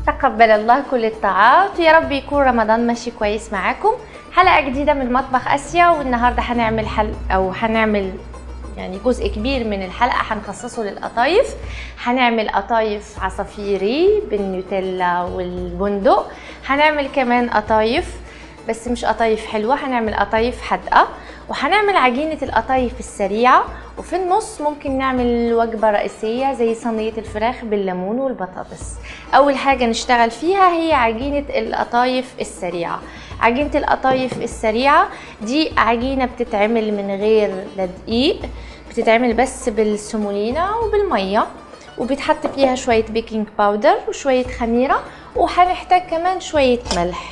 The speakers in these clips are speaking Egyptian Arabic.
تقبل الله كل الطاعات ويا رب يكون رمضان ماشي كويس معاكم حلقة جديدة من مطبخ آسيا والنهاردة هنعمل حل أو هنعمل يعني جزء كبير من الحلقة هنخصصه للقطايف هنعمل قطايف عصافيري بالنيوتيلا والبندق هنعمل كمان قطايف بس مش قطايف حلوة هنعمل قطايف حادقة وهنعمل عجينة القطايف السريعة وفي النص ممكن نعمل وجبة رئيسية زي صينية الفراخ بالليمون والبطاطس أول حاجة نشتغل فيها هي عجينة القطايف السريعة عجينة القطايف السريعة دي عجينة بتتعمل من غير لا دقيق بتتعمل بس بالسمولينا وبالمية وبيتحط فيها شوية بيكنج باودر وشوية خميرة وهنحتاج كمان شوية ملح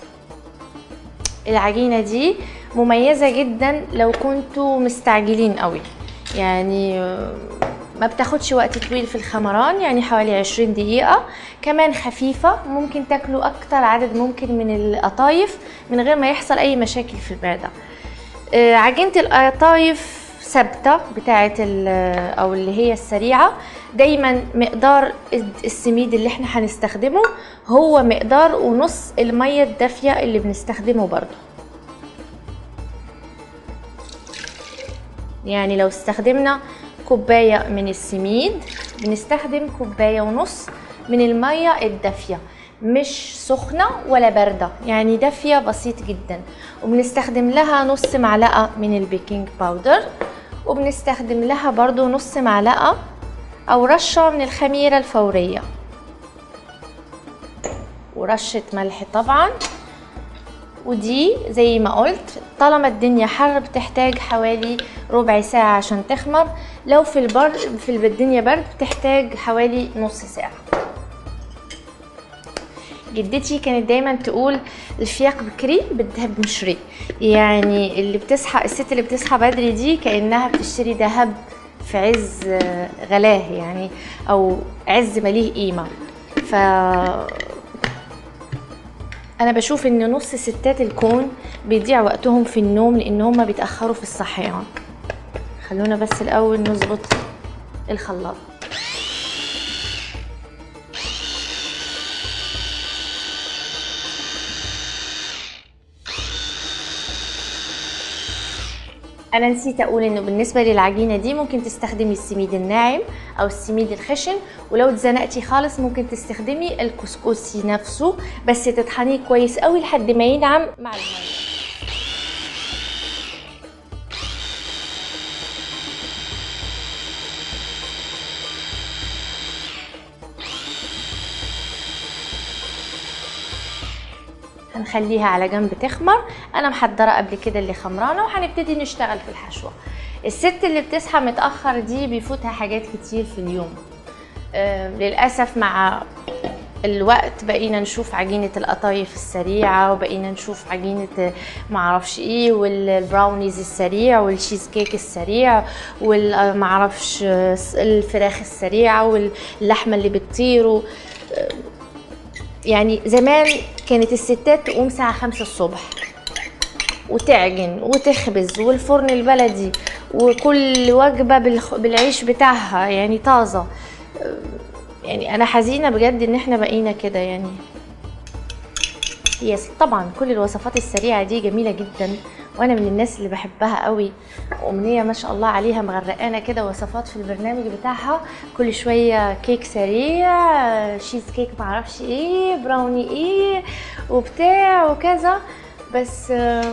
العجينة دي مميزة جدا لو كنتوا مستعجلين قوي يعني ما بتاخدش وقت طويل في الخمران يعني حوالي عشرين دقيقة كمان خفيفة ممكن تاكلوا أكتر عدد ممكن من القطايف من غير ما يحصل أي مشاكل في المعدة آه، عجينة القطايف ثابتة بتاعة أو اللي هي السريعة دايما مقدار السميد اللي احنا هنستخدمه هو مقدار ونص المية الدافية اللي بنستخدمه برضو يعني لو استخدمنا كوباية من السميد بنستخدم كوباية ونص من المية الدافية مش سخنة ولا باردة يعني دافية بسيط جدا وبنستخدم لها نص معلقة من البيكنج باودر وبنستخدم لها برضو نص معلقة أو رشة من الخميرة الفورية ورشة ملح طبعا ودي زي ما قلت طالما الدنيا حر بتحتاج حوالي ربع ساعة عشان تخمر لو في البر في الدنيا برد بتحتاج حوالي نص ساعة جدتي كانت دايما تقول الفياق بكري بالذهب مشري يعني اللي بتصحى الست اللي بتصحى بدري دي كانها بتشتري ذهب في عز غلاه يعني او عز ما ليه قيمه ف انا بشوف ان نص ستات الكون بيضيع وقتهم في النوم لان هم بيتاخروا في الصحيان خلونا بس الاول نظبط الخلاط انا نسيت اقول انه بالنسبه للعجينه دي ممكن تستخدمي السميد الناعم او السميد الخشن ولو اتزنقتي خالص ممكن تستخدمي الكسكسي نفسه بس تطحنيه كويس قوي لحد ما ينعم مع الميه هنخليها على جنب تخمر انا محضره قبل كده اللي خمرانه وهنبتدي نشتغل في الحشوه الست اللي بتصحى متاخر دي بيفوتها حاجات كتير في اليوم آه للاسف مع الوقت بقينا نشوف عجينة القطايف السريعة وبقينا نشوف عجينة معرفش ايه والبراونيز السريع والشيز كيك السريع والمعرفش الفراخ السريعة واللحمة اللي بتطير يعني زمان كانت الستات تقوم الساعة خمسة الصبح وتعجن وتخبز والفرن البلدي وكل وجبة بالعيش بتاعها يعني طازة يعني أنا حزينة بجد إن احنا بقينا كده يعني هي طبعا كل الوصفات السريعة دي جميلة جدا وانا من الناس اللي بحبها قوي وامنيه ما شاء الله عليها مغرقانه كده وصفات في البرنامج بتاعها كل شويه كيك سريع شيز كيك معرفش ايه براوني ايه وبتاع وكذا بس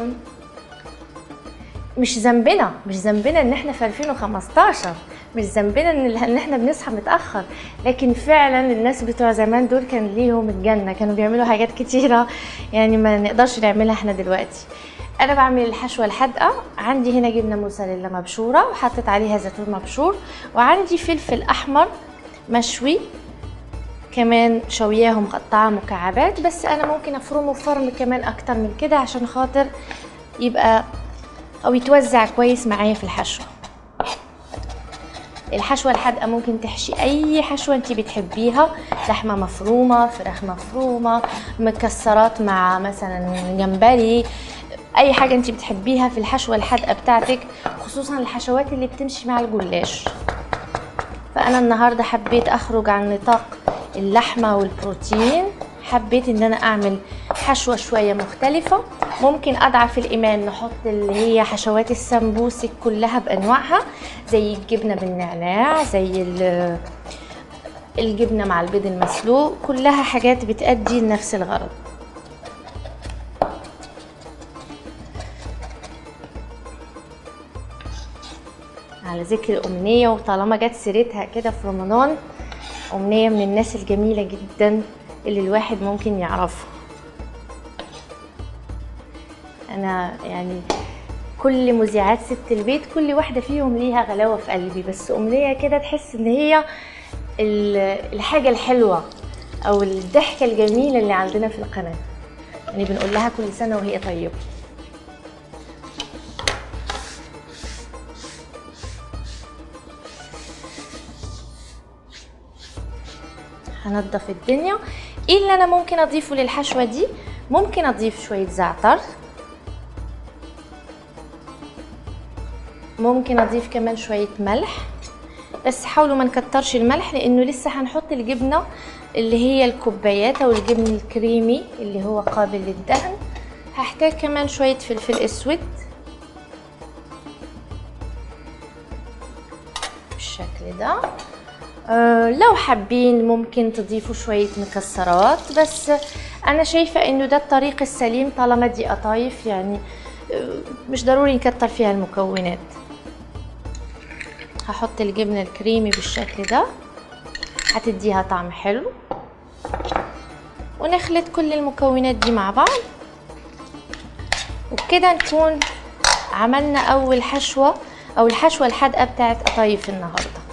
مش ذنبنا مش ذنبنا ان احنا في 2015 مش ذنبنا ان ان احنا بنصحى متاخر لكن فعلا الناس بتوع زمان دول كان ليهم الجنه كانوا بيعملوا حاجات كتيره يعني ما نقدرش نعملها احنا دلوقتي انا بعمل الحشوه الحادقه عندي هنا جبنه موزاريلا مبشوره وحطيت عليها زيتون مبشور وعندي فلفل احمر مشوي كمان شوياه مقطعه مكعبات بس انا ممكن افرمه فرم كمان اكتر من كده عشان خاطر يبقى او يتوزع كويس معايا في الحشوه الحشوه الحادقه ممكن تحشي اي حشوه انت بتحبيها لحمه مفرومه فراخ مفرومه مكسرات مع مثلا جمبري اي حاجه انت بتحبيها في الحشوه الحادقه بتاعتك خصوصا الحشوات اللي بتمشي مع الجلاش فانا النهارده حبيت اخرج عن نطاق اللحمه والبروتين حبيت ان انا اعمل حشوه شويه مختلفه ممكن اضعف الايمان نحط اللي هي حشوات السمبوسك كلها بانواعها زي الجبنه بالنعناع زي ال- الجبنه مع البيض المسلوق كلها حاجات بتأدي لنفس الغرض على ذكر أمنية وطالما جت سيرتها كده في رمضان أمنية من الناس الجميلة جدا اللي الواحد ممكن يعرفها أنا يعني كل مذيعات ست البيت كل واحدة فيهم ليها غلاوة في قلبي بس أمنية كده تحس إن هي ال- الحاجة الحلوة أو الضحكة الجميلة اللي عندنا في القناة يعني بنقول لها كل سنة وهي طيبة هنضف الدنيا ايه اللي انا ممكن اضيفه للحشوه دي ممكن اضيف شويه زعتر ممكن اضيف كمان شويه ملح بس حاولوا ما نكترش الملح لانه لسه هنحط الجبنه اللي هي الكوبايات او الجبن الكريمي اللي هو قابل للدهن هحتاج كمان شويه فلفل اسود بالشكل ده آه، لو حابين ممكن تضيفوا شوية مكسرات بس أنا شايفة إنه ده الطريق السليم طالما دي قطايف يعني آه، مش ضروري نكتر فيها المكونات هحط الجبنة الكريمي بالشكل ده هتديها طعم حلو ونخلط كل المكونات دي مع بعض وبكده نكون عملنا أول حشوة أو الحشوة الحادقة بتاعت قطايف النهارده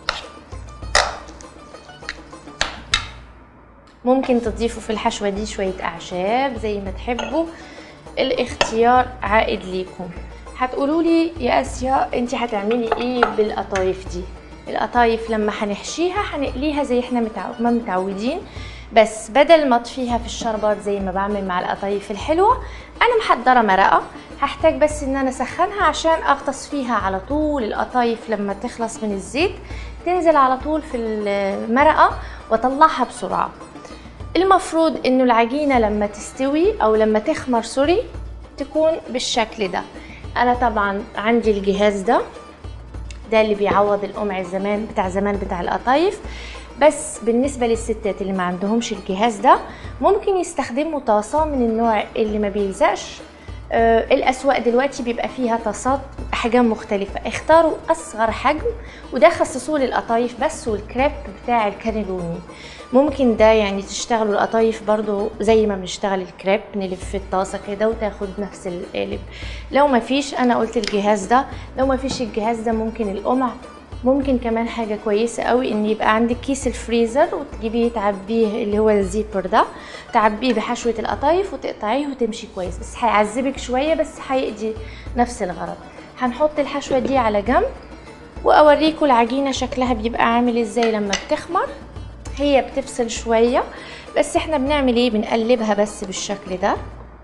ممكن تضيفوا في الحشوة دي شوية أعشاب زي ما تحبوا الاختيار عائد ليكم هتقولوا لي يا اسيا انت هتعملي ايه بالقطايف دي القطايف لما هنحشيها هنقليها زي احنا متعو... ما متعودين بس بدل ما اطفيها في الشربات زي ما بعمل مع القطايف الحلوه انا محضره مرقه هحتاج بس ان انا اسخنها عشان اغطس فيها على طول القطايف لما تخلص من الزيت تنزل على طول في المرقه واطلعها بسرعه المفروض انه العجينة لما تستوي او لما تخمر سوري تكون بالشكل ده انا طبعا عندي الجهاز ده ده اللي بيعوض القمع الزمان بتاع زمان بتاع القطايف بس بالنسبة للستات اللي ما عندهمش الجهاز ده ممكن يستخدموا طاسة من النوع اللي ما بيلزقش آه، الاسواق دلوقتي بيبقى فيها طاسات احجام مختلفه اختاروا اصغر حجم وده خصصوه للقطايف بس والكريب بتاع الكانيلوني ممكن ده يعني تشتغلوا القطايف برضو زي ما بنشتغل الكريب نلف في الطاسه كده وتاخد نفس القالب لو ما فيش انا قلت الجهاز ده لو ما فيش الجهاز ده ممكن القمع ممكن كمان حاجة كويسة قوي ان يبقى عندك كيس الفريزر وتجيبيه تعبيه اللي هو الزيبر ده تعبيه بحشوة القطايف وتقطعيه وتمشي كويس بس هيعذبك شوية بس هيقضي نفس الغرض هنحط الحشوة دي على جنب واوريكم العجينة شكلها بيبقى عامل ازاي لما بتخمر هي بتفصل شوية بس احنا بنعمل ايه بنقلبها بس بالشكل ده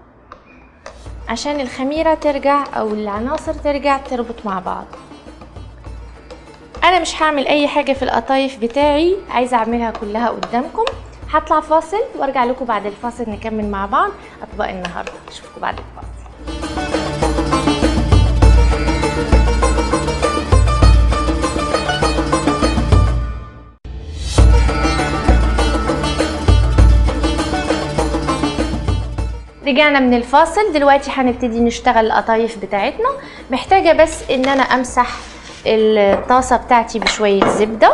عشان الخميرة ترجع او العناصر ترجع تربط مع بعض انا مش هعمل اي حاجه في القطايف بتاعي عايزه اعملها كلها قدامكم هطلع فاصل وارجع لكم بعد الفاصل نكمل مع بعض اطباق النهارده اشوفكم بعد الفاصل رجعنا من الفاصل دلوقتي هنبتدي نشتغل القطايف بتاعتنا محتاجه بس ان انا امسح الطاسه بتاعتي بشويه زبده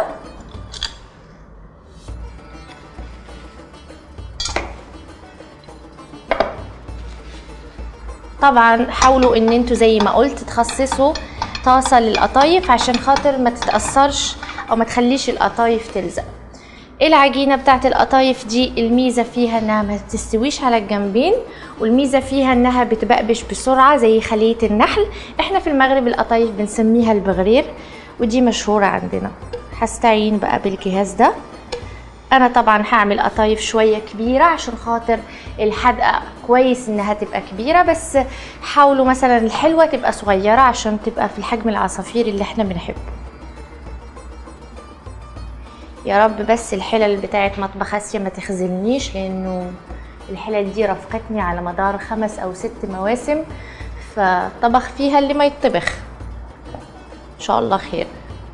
طبعا حاولوا ان انتوا زي ما قلت تخصصوا طاسه للقطايف عشان خاطر ما تتاثرش او ما تخليش القطايف تلزق العجينة بتاعت القطايف دي الميزة فيها انها ما تستويش على الجنبين والميزة فيها انها بتبقبش بسرعة زي خلية النحل احنا في المغرب القطايف بنسميها البغرير ودي مشهورة عندنا هستعين بقى بالجهاز ده انا طبعا هعمل قطايف شوية كبيرة عشان خاطر الحدقة كويس انها تبقى كبيرة بس حاولوا مثلا الحلوة تبقى صغيرة عشان تبقى في الحجم العصافير اللي احنا بنحبه يا رب بس الحلل بتاعت مطبخ اسيا ما تخذلنيش لانه الحلل دي رافقتني على مدار خمس او ست مواسم فطبخ فيها اللي ما يطبخ ان شاء الله خير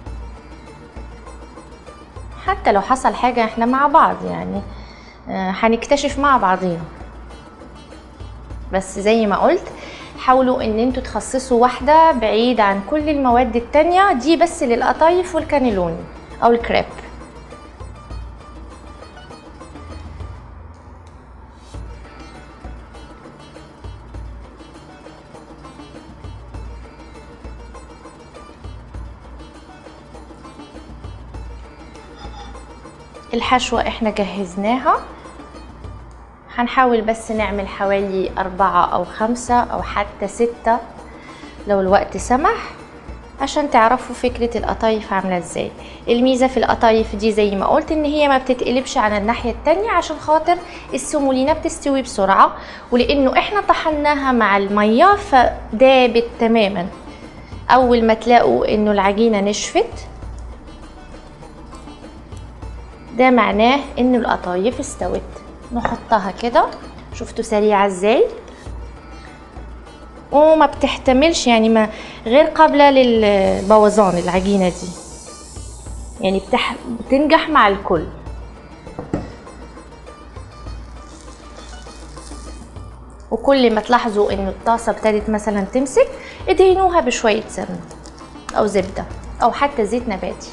حتى لو حصل حاجة احنا مع بعض يعني آه، هنكتشف مع بعضينا بس زي ما قلت حاولوا ان انتوا تخصصوا واحدة بعيد عن كل المواد التانية دي بس للقطايف والكانيلوني او الكريب الحشوة احنا جهزناها هنحاول بس نعمل حوالي أربعة أو خمسة أو حتى ستة لو الوقت سمح عشان تعرفوا فكرة القطايف عاملة ازاي الميزة في القطايف دي زي ما قلت ان هي ما بتتقلبش على الناحية التانية عشان خاطر السمولينا بتستوي بسرعة ولانه احنا طحناها مع المية فدابت تماما اول ما تلاقوا انه العجينة نشفت ده معناه ان القطايف استوت نحطها كده شفتوا سريعة ازاي وما بتحتملش يعني ما غير قابلة للبوظان العجينة دي يعني بتح... بتنجح مع الكل وكل ما تلاحظوا ان الطاسة ابتدت مثلا تمسك ادهنوها بشوية سمنة او زبدة او حتى زيت نباتي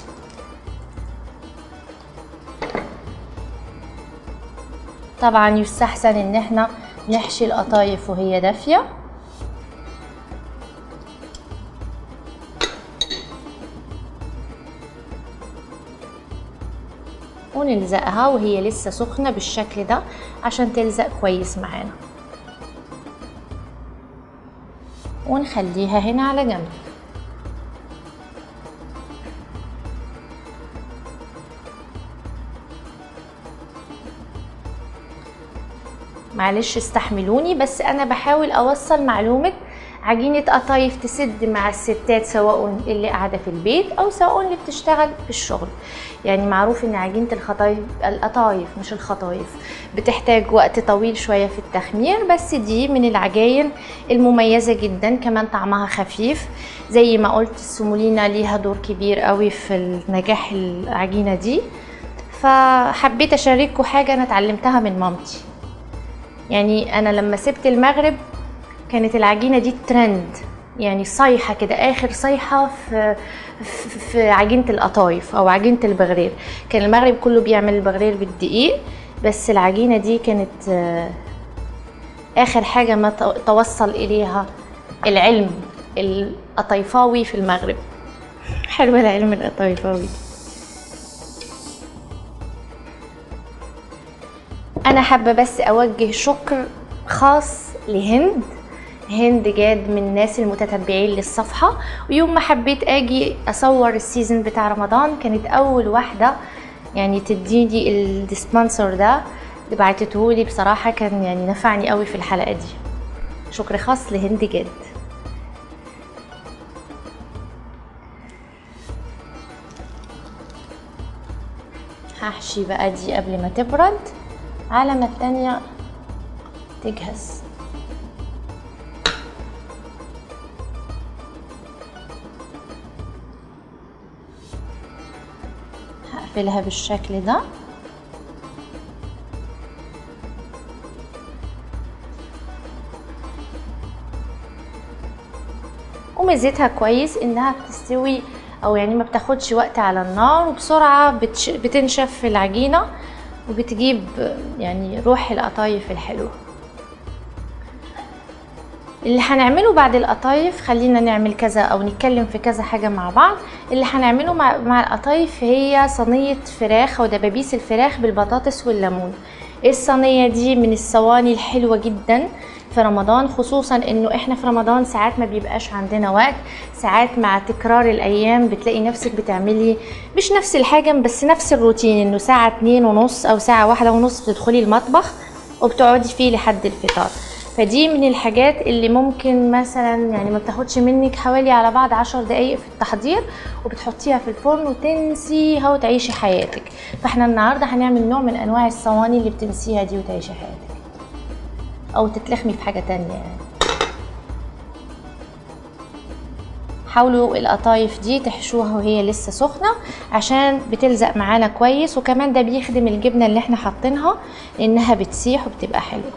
طبعا يستحسن ان احنا نحشي القطايف وهي دافيه ونلزقها وهي لسه سخنة بالشكل ده عشان تلزق كويس معانا ونخليها هنا على جنب معلش استحملوني بس انا بحاول اوصل معلومه عجينة قطايف تسد مع الستات سواء اللي قاعدة في البيت أو سواء اللي بتشتغل في الشغل يعني معروف إن عجينة الخطايف القطايف مش الخطايف بتحتاج وقت طويل شوية في التخمير بس دي من العجاين المميزة جدا كمان طعمها خفيف زي ما قلت السمولينا ليها دور كبير قوي في نجاح العجينة دي فحبيت أشارككم حاجة أنا اتعلمتها من مامتي يعني انا لما سبت المغرب كانت العجينه دي ترند يعني صيحه كده اخر صيحه في في عجينه القطايف او عجينه البغرير كان المغرب كله بيعمل البغرير بالدقيق بس العجينه دي كانت آه، اخر حاجه ما توصل اليها العلم القطيفاوي في المغرب حلو العلم القطيفاوي انا حابه بس اوجه شكر خاص لهند هند جاد من الناس المتتبعين للصفحه ويوم ما حبيت اجي اصور السيزون بتاع رمضان كانت اول واحده يعني تديني الديسبانسر ده اللي بعتته لي بصراحه كان يعني نفعني قوي في الحلقه دي شكر خاص لهند جاد هحشي بقى دي قبل ما تبرد على ما التانية تجهز هقفلها بالشكل ده وميزتها كويس انها بتستوي او يعني ما بتاخدش وقت على النار وبسرعه بتنشف في العجينه وبتجيب يعني روح القطايف الحلوة اللي هنعمله بعد القطايف خلينا نعمل كذا او نتكلم في كذا حاجة مع بعض اللي هنعمله مع, مع القطايف هي صينية فراخ او دبابيس الفراخ بالبطاطس والليمون الصينية دي من الصواني الحلوة جدا في رمضان خصوصا انه احنا في رمضان ساعات ما بيبقاش عندنا وقت ساعات مع تكرار الايام بتلاقي نفسك بتعملي مش نفس الحاجة بس نفس الروتين انه ساعة اتنين ونص او ساعة واحدة ونص بتدخلي المطبخ وبتقعدي فيه لحد الفطار فدي من الحاجات اللي ممكن مثلا يعني ما بتاخدش منك حوالي على بعض عشر دقايق في التحضير وبتحطيها في الفرن وتنسيها وتعيشي حياتك فاحنا النهارده هنعمل نوع من انواع الصواني اللي بتنسيها دي وتعيشي حياتك او تتلخمي في حاجه تانية يعني حاولوا القطايف دي تحشوها وهي لسه سخنة عشان بتلزق معانا كويس وكمان ده بيخدم الجبنة اللي احنا حاطينها لانها بتسيح وبتبقى حلوة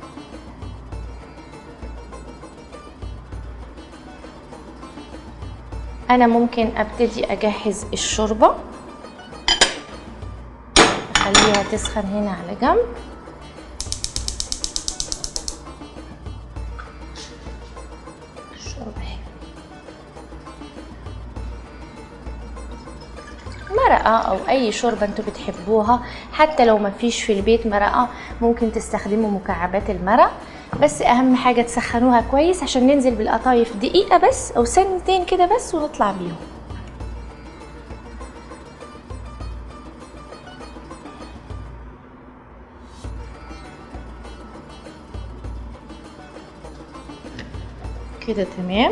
انا ممكن ابتدي اجهز الشوربة اخليها تسخن هنا على جنب الشوربة اهي مرقة أو أي شوربة انتوا بتحبوها حتى لو ما فيش في البيت مرقة ممكن تستخدموا مكعبات المرق بس أهم حاجة تسخنوها كويس عشان ننزل بالقطايف دقيقة بس أو ثانيتين كده بس ونطلع بيهم كده تمام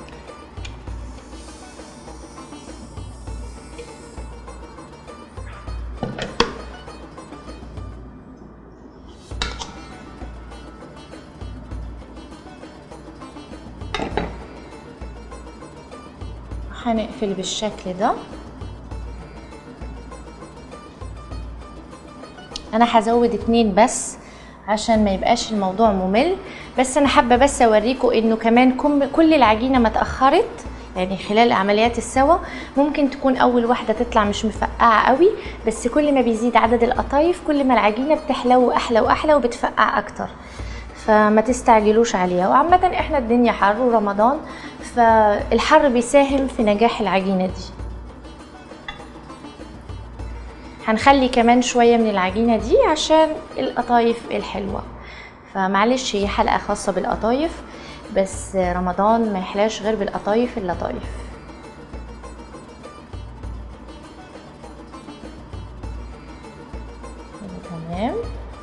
هنقفل بالشكل ده انا هزود اتنين بس عشان ما يبقاش الموضوع ممل بس انا حابه بس اوريكم انه كمان كم- كل العجينه ما اتاخرت يعني خلال عمليات السوا ممكن تكون اول واحده تطلع مش مفقعه قوي بس كل ما بيزيد عدد القطايف كل ما العجينه بتحلو احلى واحلى وبتفقع اكتر فما تستعجلوش عليها وعامة احنا الدنيا حر ورمضان فالحر بيساهم في نجاح العجينة دي هنخلي كمان شوية من العجينة دي عشان القطايف الحلوة فمعلش هي حلقة خاصة بالقطايف بس رمضان ما يحلاش غير بالقطايف اللطايف كده تمام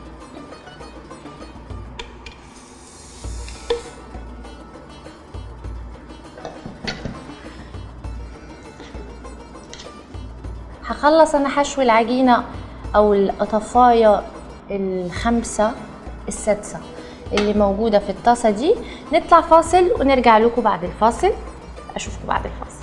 هخلص انا حشو العجينه او القطفايه الخمسه السادسه اللي موجوده في الطاسه دي نطلع فاصل ونرجع لكم بعد الفاصل اشوفكم بعد الفاصل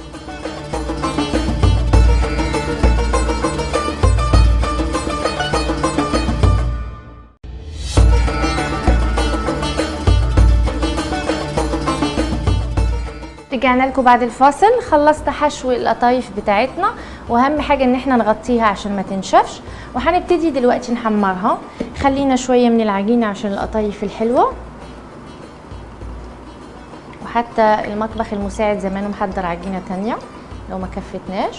رجعنا لكم بعد الفاصل خلصت حشو القطايف بتاعتنا واهم حاجه ان احنا نغطيها عشان ما تنشفش وهنبتدي دلوقتي نحمرها خلينا شويه من العجينه عشان القطايف الحلوه وحتى المطبخ المساعد زمانه محضر عجينه تانية لو ما كفتناش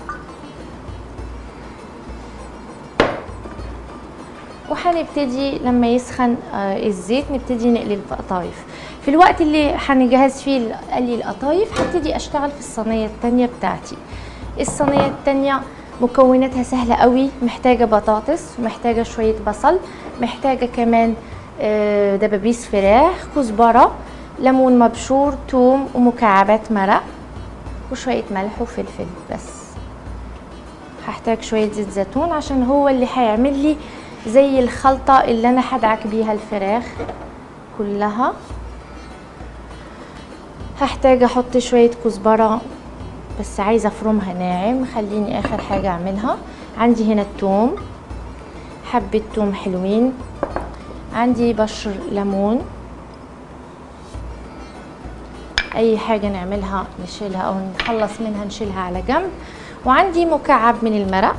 وهنبتدي لما يسخن آه، الزيت نبتدي نقلي القطايف في الوقت اللي هنجهز فيه قلي القطايف هبتدي اشتغل في الصينيه التانية بتاعتي الصينيه التانية مكوناتها سهله قوي محتاجه بطاطس ومحتاجه شويه بصل محتاجه كمان آه، دبابيس فراخ كزبره ليمون مبشور توم ومكعبات مرق وشويه ملح وفلفل بس هحتاج شويه زيت زيتون عشان هو اللي هيعمل لي زي الخلطه اللي انا هدعك بيها الفراخ كلها هحتاج احط شويه كزبره بس عايزه افرمها ناعم خليني اخر حاجه اعملها عندي هنا التوم حبه توم حلوين عندي بشر ليمون اي حاجه نعملها نشيلها او نخلص منها نشيلها على جنب وعندي مكعب من المرق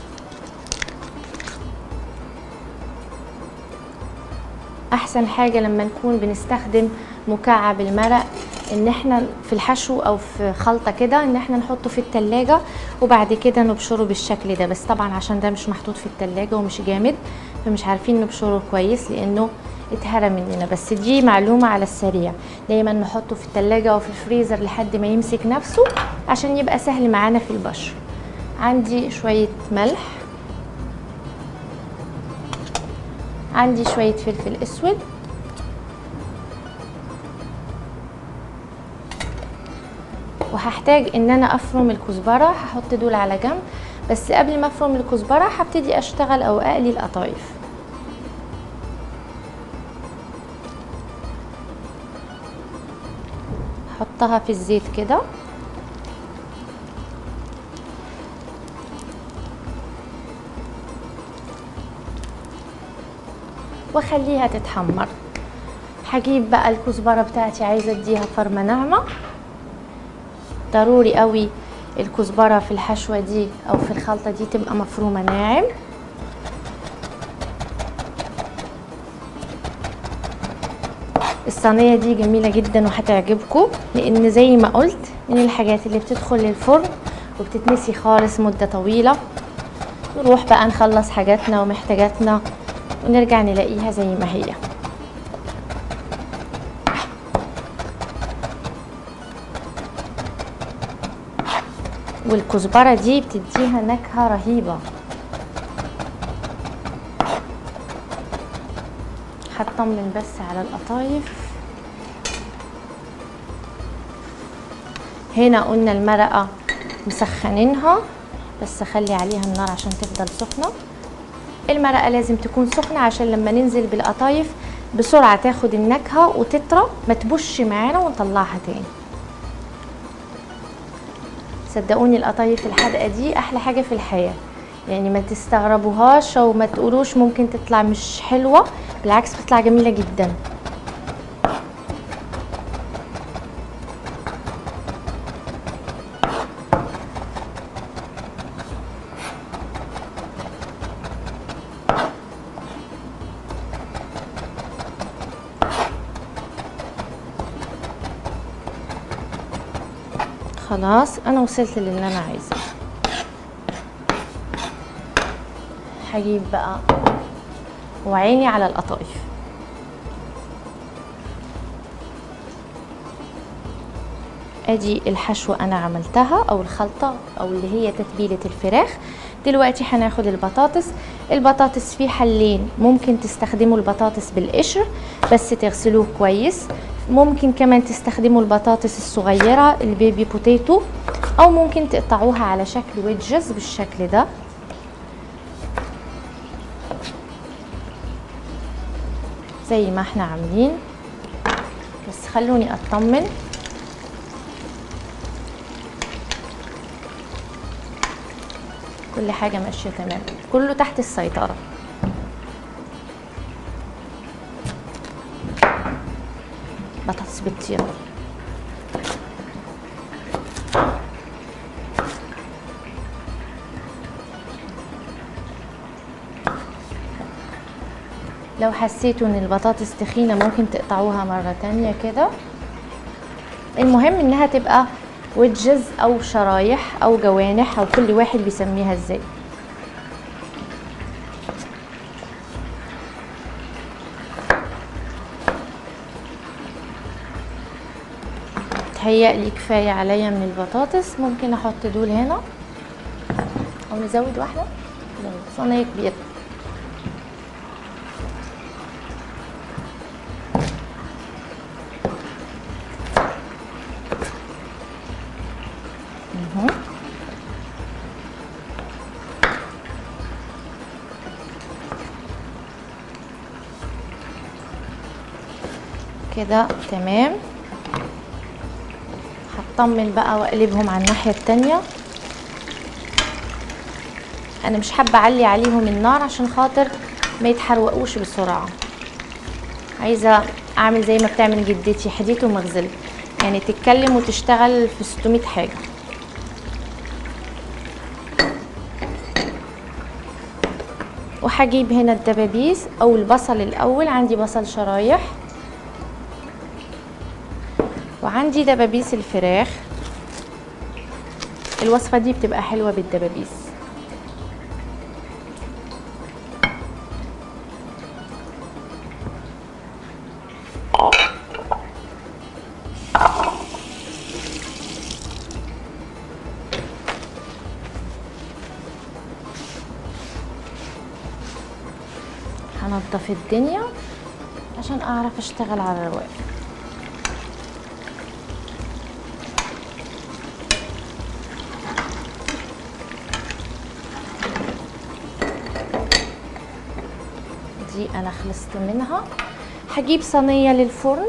احسن حاجه لما نكون بنستخدم مكعب المرق ان احنا في الحشو او في خلطه كده ان احنا نحطه في التلاجة وبعد كده نبشره بالشكل ده بس طبعا عشان ده مش محطوط في التلاجة ومش جامد فمش عارفين نبشره كويس لانه اتهرى مننا بس دي معلومة على السريع دايما نحطه في التلاجة او في الفريزر لحد ما يمسك نفسه عشان يبقى سهل معانا في البشر عندي شوية ملح عندي شوية فلفل اسود وهحتاج ان انا افرم الكزبره هحط دول على جنب بس قبل ما افرم الكزبره هبتدي اشتغل او اقلي القطايف احطها في الزيت كده واخليها تتحمر هجيب بقى الكزبره بتاعتي عايزه اديها فرمه ناعمه ضروري قوي الكزبره في الحشوه دي او في الخلطه دي تبقى مفرومه ناعم الصينيه دي جميله جدا وهتعجبكم لان زي ما قلت من الحاجات اللي بتدخل الفرن وبتتنسي خالص مده طويله نروح بقى نخلص حاجاتنا ومحتاجاتنا ونرجع نلاقيها زي ما هي والكزبرة دي بتديها نكهة رهيبة هطمن بس على القطايف هنا قلنا المرقة مسخنينها بس اخلي عليها النار عشان تفضل سخنة المرقة لازم تكون سخنة عشان لما ننزل بالقطايف بسرعة تاخد النكهة وتطرى ما تبش معانا ونطلعها تاني صدقوني القطايف الحادقة دي أحلى حاجة في الحياة يعني ما تستغربوهاش أو ما تقولوش ممكن تطلع مش حلوة بالعكس بتطلع جميلة جدا خلاص انا وصلت للي انا عايزاه هجيب بقى وعيني على القطايف ادي الحشوة انا عملتها او الخلطة او اللي هي تتبيلة الفراخ دلوقتي هناخد البطاطس البطاطس في حلين ممكن تستخدموا البطاطس بالقشر بس تغسلوه كويس ممكن كمان تستخدموا البطاطس الصغيرة البيبي بوتيتو او ممكن تقطعوها على شكل ويدجز بالشكل ده زي ما احنا عاملين بس خلوني اطمن كل حاجة ماشية تمام كله تحت السيطرة بطاطس بتطير لو حسيتوا ان البطاطس تخينة ممكن تقطعوها مرة تانية كده المهم انها تبقى ويدجز او شرايح او جوانح او كل واحد بيسميها ازاي تهيألي كفاية عليا من البطاطس ممكن احط دول هنا او نزود واحدة نزود صينية كبيرة مهم. كده تمام هطمن بقى واقلبهم على الناحيه التانية انا مش حابه اعلي عليهم النار عشان خاطر ما يتحرقوش بسرعه عايزه اعمل زي ما بتعمل جدتي حديته ومغزل يعني تتكلم وتشتغل في 600 حاجه وهجيب هنا الدبابيس او البصل الاول عندي بصل شرايح وعندي دبابيس الفراخ الوصفة دي بتبقى حلوة بالدبابيس هنضف الدنيا عشان اعرف اشتغل على الرواق دي انا خلصت منها هجيب صينيه للفرن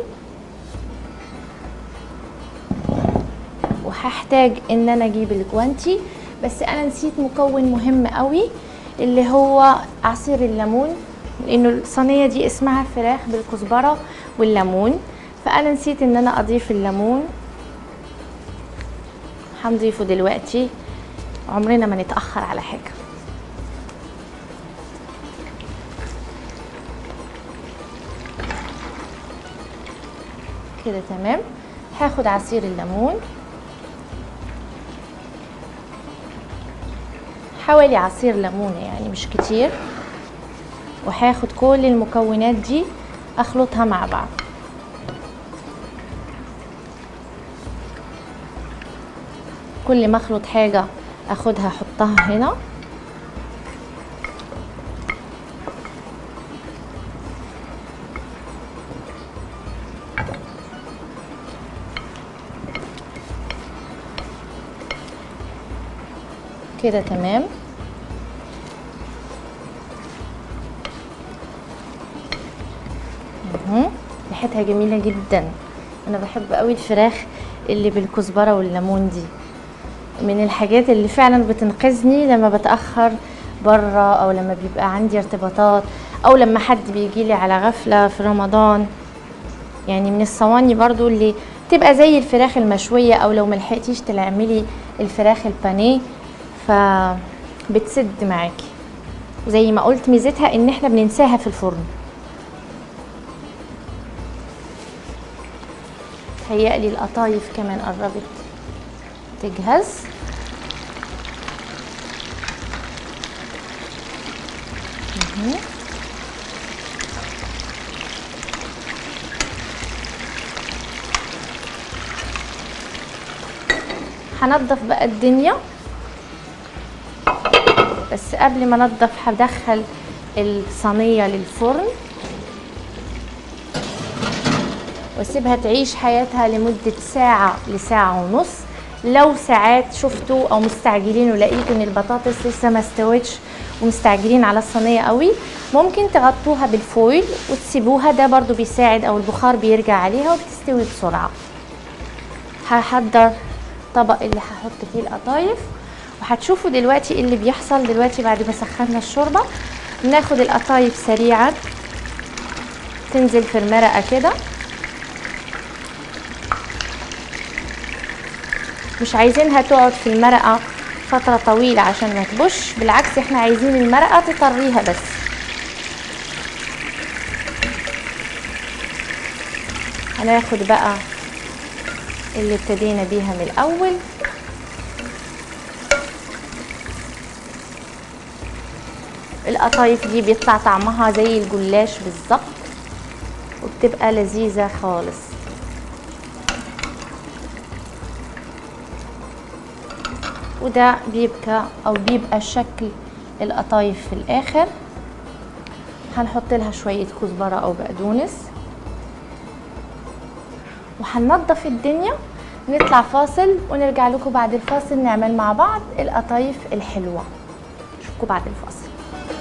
وهحتاج ان انا اجيب الجوانتي بس انا نسيت مكون مهم قوي اللي هو عصير الليمون لانه الصينيه دي اسمها فراخ بالكزبره والليمون فانا نسيت ان انا اضيف الليمون هنضيفه دلوقتي عمرنا ما نتاخر على حاجه كده تمام هاخد عصير الليمون حوالي عصير ليمونة يعني مش كتير وهاخد كل المكونات دي اخلطها مع بعض كل ما اخلط حاجة اخدها احطها هنا كده تمام مهم. ريحتها جميله جدا انا بحب قوي الفراخ اللي بالكزبره والليمون دي من الحاجات اللي فعلا بتنقذني لما بتاخر بره او لما بيبقى عندي ارتباطات او لما حد بيجي لي على غفله في رمضان يعني من الصواني برضو اللي تبقى زي الفراخ المشويه او لو ملحقتيش تعملي الفراخ البانيه فبتسد معاكي زي ما قلت ميزتها ان احنا بننساها في الفرن هيقلي القطايف كمان قربت تجهز مهم. هنضف بقى الدنيا بس قبل ما انضف هدخل الصينيه للفرن واسيبها تعيش حياتها لمده ساعه لساعه ونص لو ساعات شفتوا او مستعجلين ولقيتوا ان البطاطس لسه ما استوتش ومستعجلين على الصينيه قوي ممكن تغطوها بالفويل وتسيبوها ده برضو بيساعد او البخار بيرجع عليها وبتستوي بسرعه هحضر طبق اللي هحط فيه القطايف وهتشوفوا دلوقتي ايه اللي بيحصل دلوقتي بعد ما سخنا الشوربه ناخد القطايف سريعا تنزل في المرقه كده مش عايزينها تقعد في المرقه فتره طويله عشان ما تبش بالعكس احنا عايزين المرقه تطريها بس هناخد بقى اللي ابتدينا بيها من الاول القطايف دي بيطلع طعمها زي الجلاش بالظبط وبتبقى لذيذة خالص وده بيبقى او بيبقى شكل القطايف في الاخر هنحط لها شوية كزبرة او بقدونس وهننضف الدنيا نطلع فاصل ونرجع لكم بعد الفاصل نعمل مع بعض القطايف الحلوة نشوفكم بعد الفاصل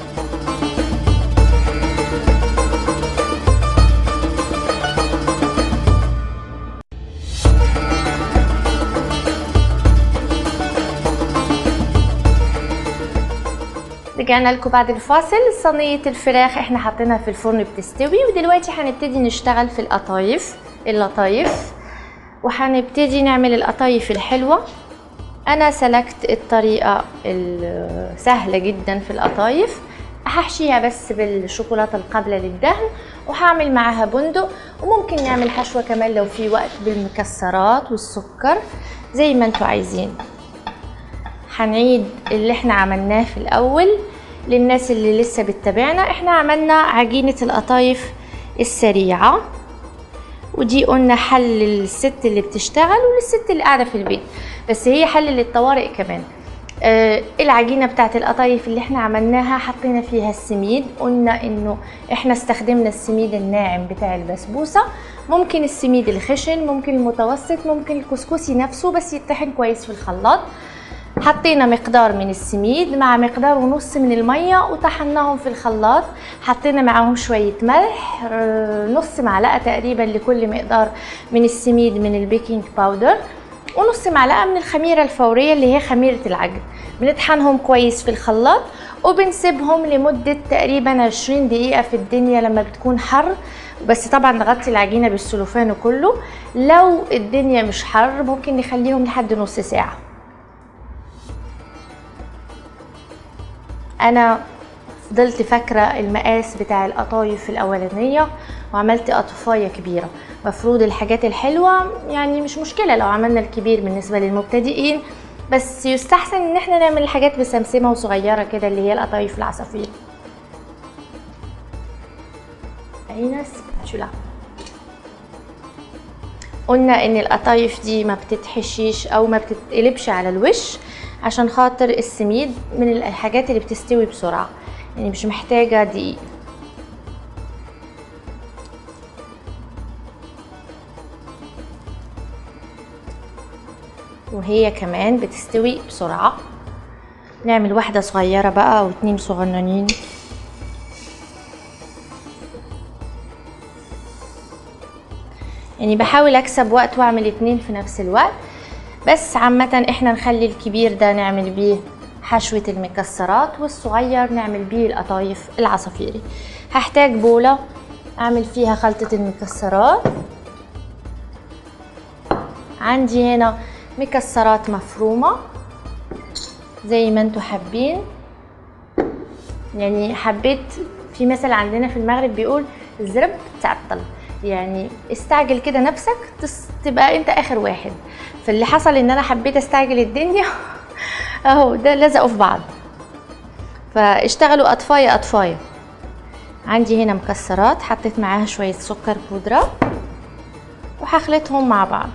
رجعنا لكم بعد الفاصل صينية الفراخ احنا حاطينها في الفرن بتستوي ودلوقتي هنبتدي نشتغل في القطايف اللطايف وهنبتدي نعمل القطايف الحلوة انا سلكت الطريقة السهلة جدا في القطايف هحشيها بس بالشوكولاتة القابلة للدهن وهعمل معاها بندق وممكن نعمل حشوة كمان لو في وقت بالمكسرات والسكر زي ما انتوا عايزين هنعيد اللي احنا عملناه في الاول للناس اللي لسه بتتابعنا احنا عملنا عجينة القطايف السريعة ودي قلنا حل للست اللي بتشتغل وللست اللي قاعدة في البيت بس هي حل للطوارئ كمان آه العجينة بتاعت القطايف اللي احنا عملناها حطينا فيها السميد قلنا انه احنا استخدمنا السميد الناعم بتاع البسبوسة ممكن السميد الخشن ممكن المتوسط ممكن الكسكسي نفسه بس يطحن كويس في الخلاط حطينا مقدار من السميد مع مقدار ونص من المية وطحناهم في الخلاط حطينا معاهم شوية ملح آه، نص معلقة تقريبا لكل مقدار من السميد من البيكنج باودر ونص معلقة من الخميرة الفورية اللي هي خميرة العجن بنطحنهم كويس في الخلاط وبنسيبهم لمدة تقريبا 20 دقيقة في الدنيا لما بتكون حر بس طبعا نغطي العجينة بالسلوفان كله لو الدنيا مش حر ممكن نخليهم لحد نص ساعة انا فضلت فاكرة المقاس بتاع القطايف الأولانية وعملت قطفاية كبيرة مفروض الحاجات الحلوة يعني مش مشكلة لو عملنا الكبير بالنسبة للمبتدئين بس يستحسن ان احنا نعمل الحاجات بسمسمة وصغيرة كده اللي هي القطايف العصافير اين سباتولا قلنا ان القطايف دي ما بتتحشيش او ما بتتقلبش على الوش عشان خاطر السميد من الحاجات اللي بتستوي بسرعة يعني مش محتاجة دقيق وهي كمان بتستوي بسرعة نعمل واحدة صغيرة بقى او اتنين صغننين يعني بحاول اكسب وقت واعمل اتنين في نفس الوقت بس عامة احنا نخلي الكبير ده نعمل بيه حشوة المكسرات والصغير نعمل بيه القطايف العصافيري هحتاج بولة اعمل فيها خلطة المكسرات عندي هنا مكسرات مفرومة زي ما انتوا حابين يعني حبيت في مثل عندنا في المغرب بيقول الزرب تعطل يعني استعجل كده نفسك تبقى انت اخر واحد فاللي حصل ان انا حبيت استعجل الدنيا اهو ده لزقوا في بعض فاشتغلوا اطفايه اطفايه عندي هنا مكسرات حطيت معاها شويه سكر بودره وهخلطهم مع بعض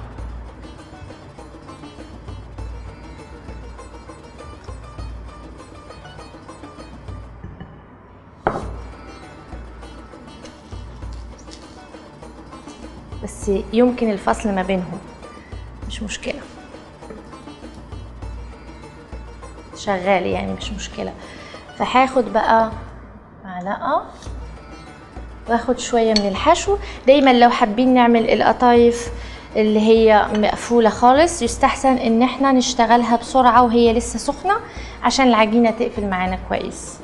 بس يمكن الفصل ما بينهم مش مشكلة شغال يعني مش مشكلة فهاخد بقى معلقة واخد شوية من الحشو دايما لو حابين نعمل القطايف اللي هي مقفولة خالص يستحسن ان احنا نشتغلها بسرعة وهي لسه سخنة عشان العجينة تقفل معانا كويس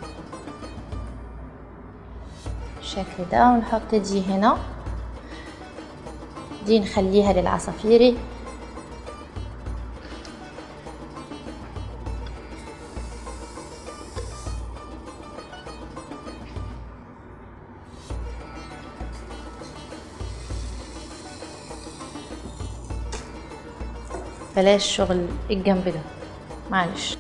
بالشكل ده ونحط دي هنا دي نخليها للعصافيري بلاش شغل الجنب ده معلش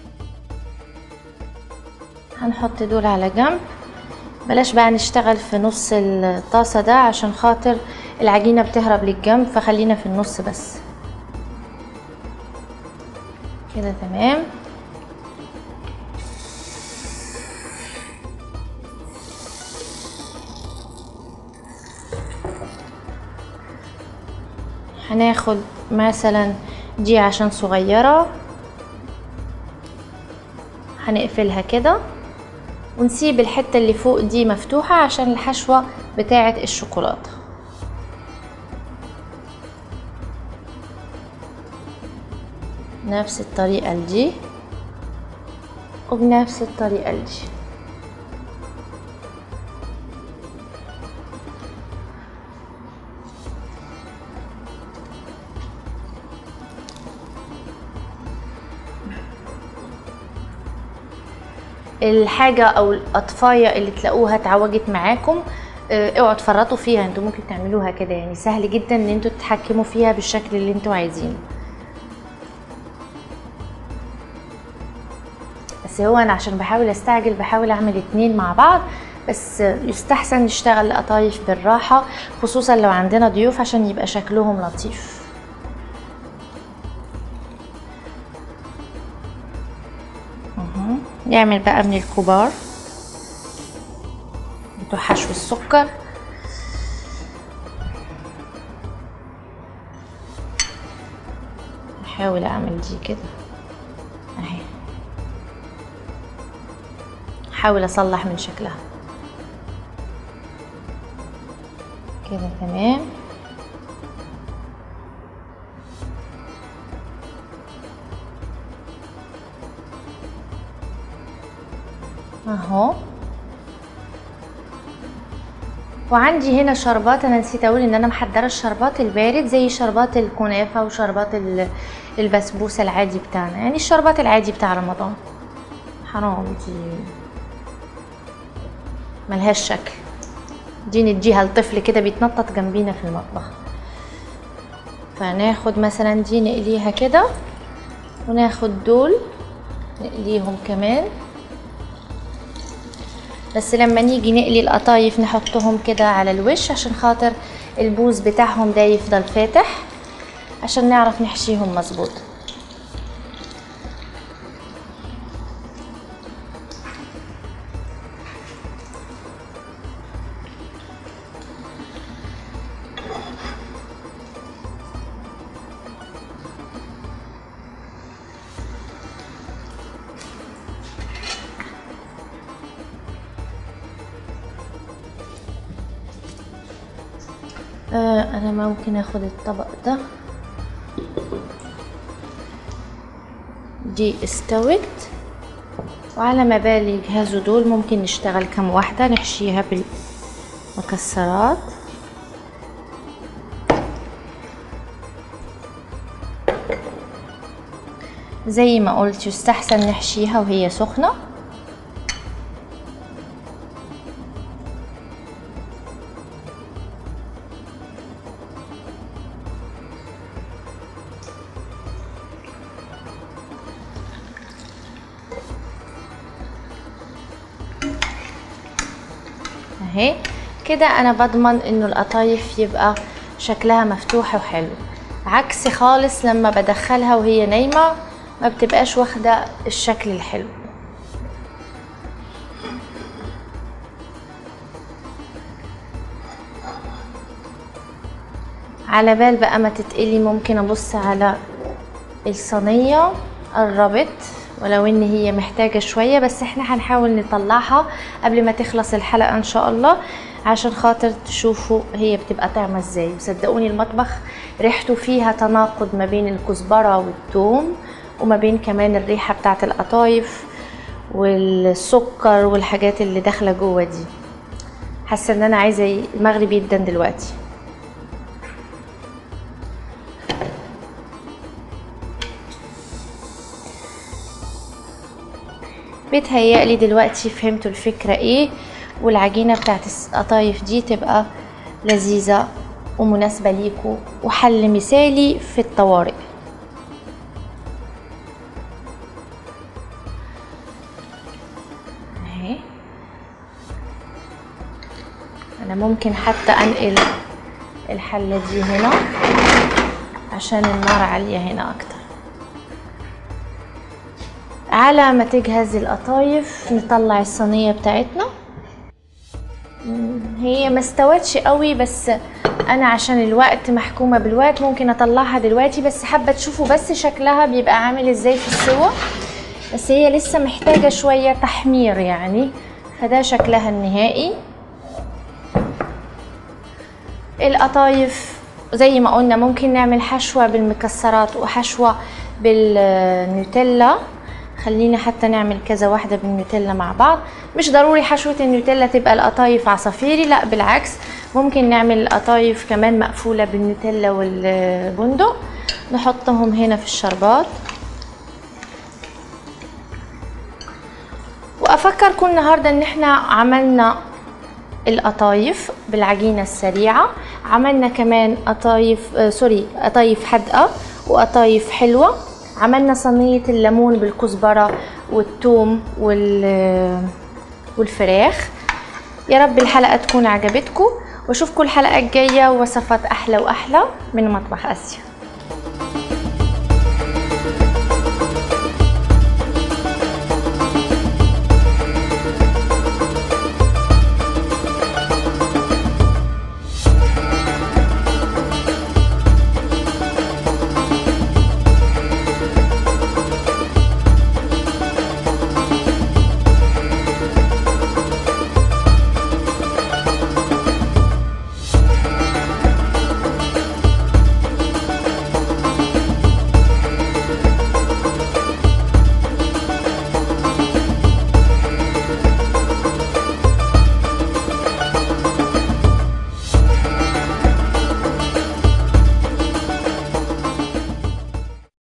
هنحط دول على جنب بلاش بقى نشتغل في نص الطاسة ده عشان خاطر العجينة بتهرب للجنب فخلينا في النص بس كده تمام هناخد مثلا دي عشان صغيرة هنقفلها كده ونسيب الحتة اللي فوق دي مفتوحة عشان الحشوة بتاعة الشوكولاتة نفس الطريقة لدي وبنفس الطريقة لدي الحاجة او الاطفاية اللي تلاقوها اتعوجت معاكم اه، اوعوا تفرطوا فيها انتوا ممكن تعملوها كده يعني سهل جدا ان انتوا تتحكموا فيها بالشكل اللي انتوا عايزينه بس هو انا عشان بحاول استعجل بحاول اعمل اتنين مع بعض بس يستحسن نشتغل قطايف بالراحة خصوصا لو عندنا ضيوف عشان يبقى شكلهم لطيف نعمل بقى من الكبار بتوع حشو السكر نحاول اعمل دي كده احاول اصلح من شكلها كده تمام اهو وعندي هنا شربات انا نسيت اقول ان انا محضره الشربات البارد زي شربات الكنافه وشربات البسبوسه العادي بتاعنا يعني الشربات العادي بتاع رمضان حرام دي ملهاش شكل دي نديها لطفل كده بيتنطط جنبينا في المطبخ فناخد مثلا دي نقليها كده وناخد دول نقليهم كمان بس لما نيجي نقلي القطايف نحطهم كده على الوش عشان خاطر البوز بتاعهم ده يفضل فاتح عشان نعرف نحشيهم مظبوط آه انا ممكن اخد الطبق ده دي استوت وعلى ما بالي يجهزوا دول ممكن نشتغل كم واحدة نحشيها بالمكسرات زي ما قلت يستحسن نحشيها وهي سخنه اهي كده انا بضمن انه القطايف يبقى شكلها مفتوح وحلو عكس خالص لما بدخلها وهي نايمة ما بتبقاش واخدة الشكل الحلو على بال بقى ما تتقلي ممكن ابص على الصينية قربت ولو ان هي محتاجة شوية بس احنا هنحاول نطلعها قبل ما تخلص الحلقة ان شاء الله عشان خاطر تشوفوا هي بتبقى طعمة ازاي وصدقوني المطبخ ريحته فيها تناقض ما بين الكزبرة والثوم وما بين كمان الريحة بتاعة القطايف والسكر والحاجات اللي داخلة جوه دي حاسة ان انا عايزة المغرب جدا دلوقتي بيتهيألي دلوقتي فهمتوا الفكرة ايه والعجينة بتاعت القطايف دي تبقى لذيذة ومناسبة ليكوا وحل مثالي في الطوارئ اهي انا ممكن حتى انقل الحلة دي هنا عشان النار عالية هنا اكتر على ما تجهز القطايف نطلع الصينية بتاعتنا هي ما استوتش قوي بس انا عشان الوقت محكومة بالوقت ممكن اطلعها دلوقتي بس حابة تشوفوا بس شكلها بيبقى عامل ازاي في السوا بس هي لسه محتاجة شوية تحمير يعني فده شكلها النهائي القطايف زي ما قلنا ممكن نعمل حشوة بالمكسرات وحشوة بالنوتيلا خلينا حتى نعمل كذا واحدة بالنوتيلا مع بعض مش ضروري حشوة النوتيلا تبقى القطايف عصافيري لا بالعكس ممكن نعمل القطايف كمان مقفولة بالنوتيلا والبندق نحطهم هنا في الشربات وافكركم النهاردة ان احنا عملنا القطايف بالعجينة السريعة عملنا كمان قطايف آه سوري قطايف حدقة وقطايف حلوة عملنا صينية الليمون بالكزبرة والثوم وال والفراخ يا رب الحلقة تكون عجبتكم واشوفكم الحلقة الجاية ووصفات احلى واحلى من مطبخ اسيا